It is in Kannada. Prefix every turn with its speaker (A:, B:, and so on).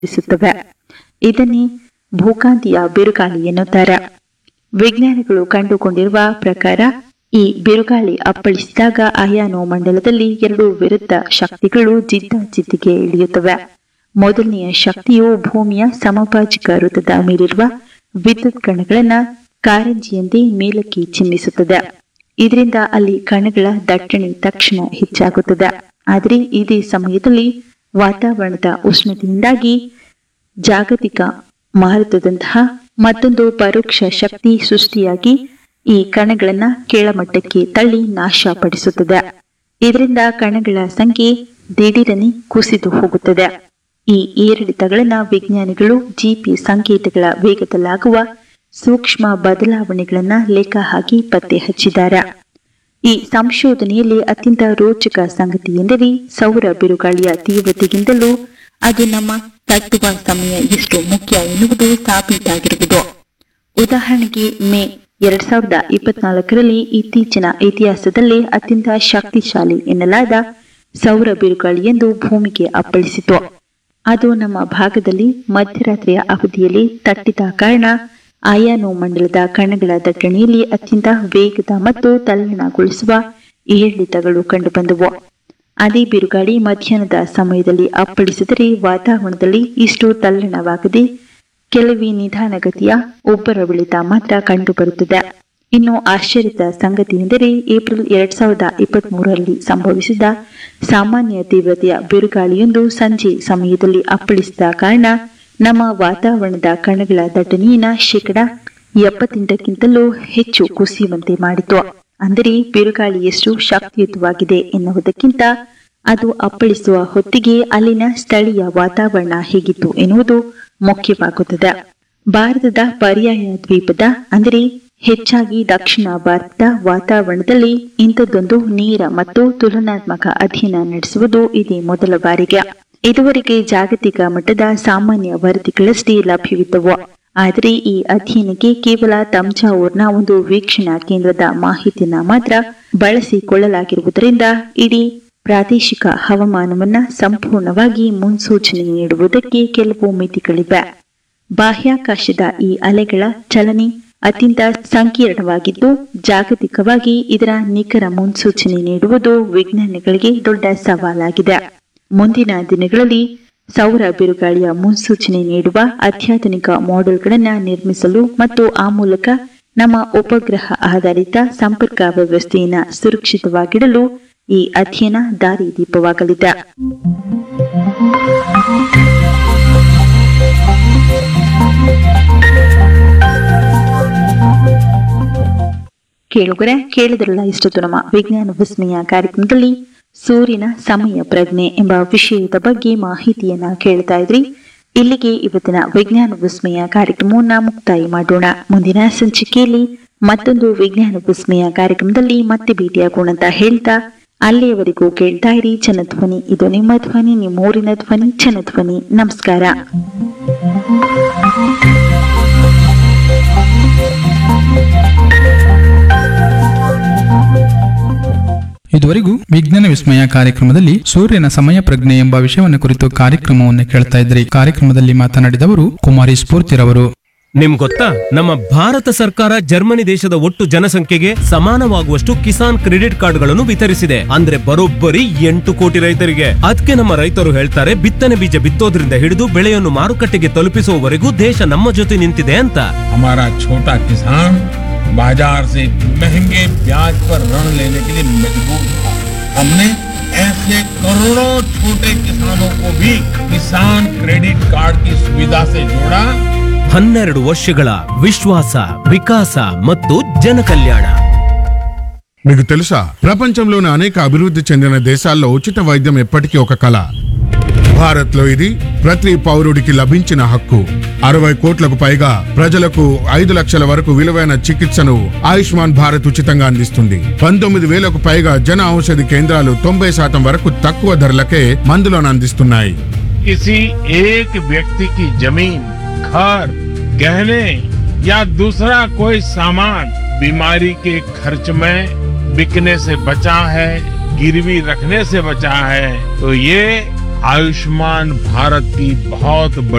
A: ಅಪ್ಪಳಿಸುತ್ತವೆ ಇದನ್ನೇ ಭೂಕಾಂತೀಯ ಬಿರುಗಾಳಿ ಎನ್ನುತ್ತಾರೆ ವಿಜ್ಞಾನಿಗಳು ಕಂಡುಕೊಂಡಿರುವ ಪ್ರಕಾರ ಈ ಬಿರುಗಾಳಿ ಅಪ್ಪಳಿಸಿದಾಗ ಅಯಾನೋ ಮಂಡಲದಲ್ಲಿ ಎರಡು ವಿರುದ್ಧ ಶಕ್ತಿಗಳು ಜಿದ್ದಾಜಿದ್ದಿಗೆ ಇಳಿಯುತ್ತವೆ ಮೊದಲನೆಯ ಶಕ್ತಿಯು ಭೂಮಿಯ ಸಮಭಾಜಕ ವೃತ್ತದ ಮೇಲಿರುವ ವಿದ್ಯುತ್ ಕಣಗಳನ್ನ ಕಾರಂಜಿಯಂತೆ ಮೇಲಕ್ಕೆ ಚಿಮ್ಮಿಸುತ್ತದೆ ಇದರಿಂದ ಅಲ್ಲಿ ಕಣಗಳ ದಟ್ಟಣೆ ತಕ್ಷಣ ಹೆಚ್ಚಾಗುತ್ತದೆ ಆದರೆ ಇದೇ ಸಮಯದಲ್ಲಿ ವಾತಾವರಣದ ಉಷ್ಣತೆಯಿಂದಾಗಿ ಜಾಗತಿಕ ಮಾರುತದಂತಹ ಮತ್ತೊಂದು ಪರೋಕ್ಷ ಶಕ್ತಿ ಸೃಷ್ಟಿಯಾಗಿ ಈ ಕಣಗಳನ್ನ ಕೆಳಮಟ್ಟಕ್ಕೆ ತಳ್ಳಿ ನಾಶಪಡಿಸುತ್ತದೆ ಇದರಿಂದ ಕಣಗಳ ಸಂಖ್ಯೆ ದಿಢೀರನೆ ಕುಸಿದು ಹೋಗುತ್ತದೆ ಈ ಏರಿಳಿತಗಳನ್ನ ವಿಜ್ಞಾನಿಗಳು ಜಿಪಿ ಸಂಕೇತಗಳ ವೇಗದಲ್ಲಾಗುವ ಸೂಕ್ಷ್ಮ ಬದಲಾವಣೆಗಳನ್ನ ಲೆಕ್ಕ ಹಾಕಿ ಪತ್ತೆ ಹಚ್ಚಿದ್ದಾರೆ ಈ ಸಂಶೋಧನೆಯಲ್ಲಿ ಅತ್ಯಂತ ರೋಚಕ ಸಂಗತಿ ಎಂದರೆ ಸೌರ ಬಿರುಗಾಳಿಯ ತೀವ್ರತೆಗಿಂತಲೂ ಅದು ನಮ್ಮ ತಟ್ಟುವ ಸಮಯ ಎಷ್ಟು ಮುಖ್ಯ ಎನ್ನುವುದು ಸಾಬೀತಾಗಿರುವುದು ಉದಾಹರಣೆಗೆ ಮೇ ಎರಡ್ ಸಾವಿರದ ಇಪ್ಪತ್ನಾಲ್ಕರಲ್ಲಿ ಇತ್ತೀಚಿನ ಇತಿಹಾಸದಲ್ಲೇ ಅತ್ಯಂತ ಶಕ್ತಿಶಾಲಿ ಎನ್ನಲಾದ ಸೌರ ಬಿರುಗಾಳಿಯೆಂದು ಭೂಮಿಗೆ ಅಪ್ಪಳಿಸಿತು ಅದು ನಮ್ಮ ಭಾಗದಲ್ಲಿ ಮಧ್ಯರಾತ್ರಿಯ ಅವಧಿಯಲ್ಲಿ ತಟ್ಟಿದ ಕಾರಣ ಆಯಾನು ಮಂಡಲದ ಕಣಗಳ ದಟ್ಟಣೆಯಲ್ಲಿ ಅತ್ಯಂತ ವೇಗದ ಮತ್ತು ತಲ್ಲಣಗೊಳಿಸುವ ಏರಿಳಿತಗಳು ಕಂಡುಬಂದವು ಅದೇ ಬಿರುಗಾಳಿ ಮಧ್ಯಾಹ್ನದ ಸಮಯದಲ್ಲಿ ಅಪ್ಪಳಿಸಿದರೆ ವಾತಾವರಣದಲ್ಲಿ ಇಷ್ಟು ತಲ್ಲಣವಾಗದೆ ಕೆಲವೇ ನಿಧಾನಗತಿಯ ಒಬ್ಬರವಿಳಿತ ಮಾತ್ರ ಕಂಡುಬರುತ್ತದೆ ಇನ್ನು ಆಶ್ಚರ್ಯದ ಸಂಗತಿ ಎಂದರೆ ಏಪ್ರಿಲ್ ಎರಡ್ ಸಾವಿರದ ಇಪ್ಪತ್ತ್ ಮೂರರಲ್ಲಿ ಸಂಭವಿಸಿದ ಸಾಮಾನ್ಯ ತೀವ್ರತೆಯ ಬಿರುಗಾಳಿಯೊಂದು ಸಂಜೆ ಸಮಯದಲ್ಲಿ ಅಪ್ಪಳಿಸಿದ ಕಾರಣ ನಮ್ಮ ವಾತಾವರಣದ ಕಣಗಳ ದಟ್ಟಣೆಯನ್ನ ಶೇಕಡ ಎಪ್ಪತ್ತೆಂಟಕ್ಕಿಂತಲೂ ಹೆಚ್ಚು ಕುಸಿಯುವಂತೆ ಮಾಡಿತು ಅಂದರೆ ಬಿರುಗಾಳಿ ಎಷ್ಟು ಶಕ್ತಿಯುತವಾಗಿದೆ ಎನ್ನುವುದಕ್ಕಿಂತ ಅದು ಅಪ್ಪಳಿಸುವ ಹೊತ್ತಿಗೆ ಅಲ್ಲಿನ ಸ್ಥಳೀಯ ವಾತಾವರಣ ಹೇಗಿತ್ತು ಎನ್ನುವುದು ಮುಖ್ಯವಾಗುತ್ತದೆ ಭಾರತದ ಪರ್ಯಾಯ ದ್ವೀಪದ ಅಂದರೆ ಹೆಚ್ಚಾಗಿ ದಕ್ಷಿಣ ಭಾರತದ ವಾತಾವರಣದಲ್ಲಿ ಇಂಥದ್ದೊಂದು ನೇರ ಮತ್ತು ತುಲನಾತ್ಮಕ ಅಧ್ಯಯನ ನಡೆಸುವುದು ಇದೇ ಮೊದಲ ಬಾರಿಗೆ ಇದುವರೆಗೆ ಜಾಗತಿಕ ಮಟ್ಟದ ಸಾಮಾನ್ಯ ವರದಿಗಳಷ್ಟೇ ಲಭ್ಯವಿದ್ದವು ಆದರೆ ಈ ಅಧ್ಯಯನಕ್ಕೆ ಕೇವಲ ತಂಜಾವೂರ್ನ ಒಂದು ವೀಕ್ಷಣಾ ಕೇಂದ್ರದ ಮಾಹಿತಿಯನ್ನ ಮಾತ್ರ ಬಳಸಿಕೊಳ್ಳಲಾಗಿರುವುದರಿಂದ ಇಡೀ ಪ್ರಾದೇಶಿಕ ಹವಾಮಾನವನ್ನ ಸಂಪೂರ್ಣವಾಗಿ ಮುನ್ಸೂಚನೆ ನೀಡುವುದಕ್ಕೆ ಕೆಲವು ಮಿತಿಗಳಿವೆ ಬಾಹ್ಯಾಕಾಶದ ಈ ಅಲೆಗಳ ಚಲನೆ ಅತ್ಯಂತ ಸಂಕೀರ್ಣವಾಗಿದ್ದು ಜಾಗತಿಕವಾಗಿ ಇದರ ನಿಖರ ಮುನ್ಸೂಚನೆ ನೀಡುವುದು ವಿಜ್ಞಾನಿಗಳಿಗೆ ದೊಡ್ಡ ಸವಾಲಾಗಿದೆ ಮುಂದಿನ ದಿನಗಳಲ್ಲಿ ಸೌರ ಬಿರುಗಾಳಿಯ ಮುನ್ಸೂಚನೆ ನೀಡುವ ಅತ್ಯಾಧುನಿಕ ಮಾಡೆಲ್ಗಳನ್ನು ನಿರ್ಮಿಸಲು ಮತ್ತು ಆ ಮೂಲಕ ನಮ್ಮ ಉಪಗ್ರಹ ಆಧಾರಿತ ಸಂಪರ್ಕ ವ್ಯವಸ್ಥೆಯನ್ನು ಸುರಕ್ಷಿತವಾಗಿಡಲು ಈ ಅಧ್ಯಯನ ದಾರಿದೀಪವಾಗಲಿದೆ ಕೇಳುಗರೆ ಕೇಳಿದ್ರಲ್ಲ ಇಷ್ಟೊತ್ತು ನಮ್ಮ ವಿಜ್ಞಾನ ವಿಸ್ಮಯ ಕಾರ್ಯಕ್ರಮದಲ್ಲಿ ಸೂರ್ಯನ ಸಮಯ ಪ್ರಜ್ಞೆ ಎಂಬ ವಿಷಯದ ಬಗ್ಗೆ ಮಾಹಿತಿಯನ್ನ ಕೇಳ್ತಾ ಇದ್ರಿ ಇಲ್ಲಿಗೆ ಇವತ್ತಿನ ವಿಜ್ಞಾನ ವಿಸ್ಮಯ ಕಾರ್ಯಕ್ರಮವನ್ನ ಮುಕ್ತಾಯ ಮಾಡೋಣ ಮುಂದಿನ ಸಂಚಿಕೆಯಲ್ಲಿ ಮತ್ತೊಂದು ವಿಜ್ಞಾನ ವಿಸ್ಮಯ ಕಾರ್ಯಕ್ರಮದಲ್ಲಿ ಮತ್ತೆ ಭೇಟಿಯಾಗೋಣ ಅಂತ ಹೇಳ್ತಾ ಅಲ್ಲಿಯವರೆಗೂ ಕೇಳ್ತಾ ಇರಿ ಜನಧ್ವನಿ ಇದು ನಿಮ್ಮ ಧ್ವನಿ ನಿಮ್ಮೂರಿನ ಧ್ವನಿ ಜನಧ್ವನಿ ನಮಸ್ಕಾರ
B: ಇದುವರೆಗೂ ವಿಜ್ಞಾನ ವಿಸ್ಮಯ ಕಾರ್ಯಕ್ರಮದಲ್ಲಿ ಸೂರ್ಯನ ಸಮಯ ಪ್ರಜ್ಞೆ ಎಂಬ ವಿಷಯವನ್ನು ಕುರಿತು ಕಾರ್ಯಕ್ರಮವನ್ನು ಕೇಳ್ತಾ ಇದ್ರಿ ಕಾರ್ಯಕ್ರಮದಲ್ಲಿ ಮಾತನಾಡಿದವರು ಕುಮಾರಿ ಸ್ಫೂರ್ತಿರವರು
C: ನಿಮ್ ಗೊತ್ತಾ ನಮ್ಮ ಭಾರತ ಸರ್ಕಾರ ಜರ್ಮನಿ ದೇಶದ ಒಟ್ಟು ಜನಸಂಖ್ಯೆಗೆ ಸಮಾನವಾಗುವಷ್ಟು ಕಿಸಾನ್ ಕ್ರೆಡಿಟ್ ಕಾರ್ಡ್ಗಳನ್ನು ವಿತರಿಸಿದೆ ಅಂದ್ರೆ ಬರೋಬ್ಬರಿ ಎಂಟು ಕೋಟಿ ರೈತರಿಗೆ ಅದಕ್ಕೆ ನಮ್ಮ ರೈತರು ಹೇಳ್ತಾರೆ ಬಿತ್ತನೆ ಬೀಜ ಬಿತ್ತೋದ್ರಿಂದ ಹಿಡಿದು ಬೆಳೆಯನ್ನು ಮಾರುಕಟ್ಟೆಗೆ ತಲುಪಿಸುವವರೆಗೂ ದೇಶ ನಮ್ಮ ಜೊತೆ ನಿಂತಿದೆ ಅಂತ
D: हमारा छोटा किसान बाजार से महंगे ब्याज पर ऋण लेने के लिए मजबूर था हमने ऐसे करोड़ों छोटे किसानों को भी किसान क्रेडिट कार्ड की सुविधा से जोड़ा
C: ಹನ್ನೆರಡು ವರ್ಷಗಳ ವಿಶ್ವಾಸ ವಿಕಾಸ ಮತ್ತು ಜನಕಲ್ಯಾಣ
E: మీకు తెలుసా ప్రపంచంలోని అనేక అభివృద్ధి చెందిన దేశాల్లో ఉచిత వైద్యం ఎప్పటికీ ఒక కళ భారత్ లో ఇది ప్రతి పౌరుడికి లభించిన హక్కు అరవై కోట్లకు పైగా ప్రజలకు ఐదు లక్షల వరకు విలువైన చికిత్సను ఆయుష్మాన్ భారత్ ఉచితంగా అందిస్తుంది పంతొమ్మిది వేలకు పైగా జన ఔషధి కేంద్రాలు తొంభై శాతం వరకు తక్కువ ధరలకే మందులను అందిస్తున్నాయి
D: किसी एक व्यक्ति की जमीन घर गहने या दूसरा कोई सामान बीमारी के खर्च में बिकने से बचा है गिरवी रखने से बचा है तो ये आयुष्मान भारत की बहुत बड़ी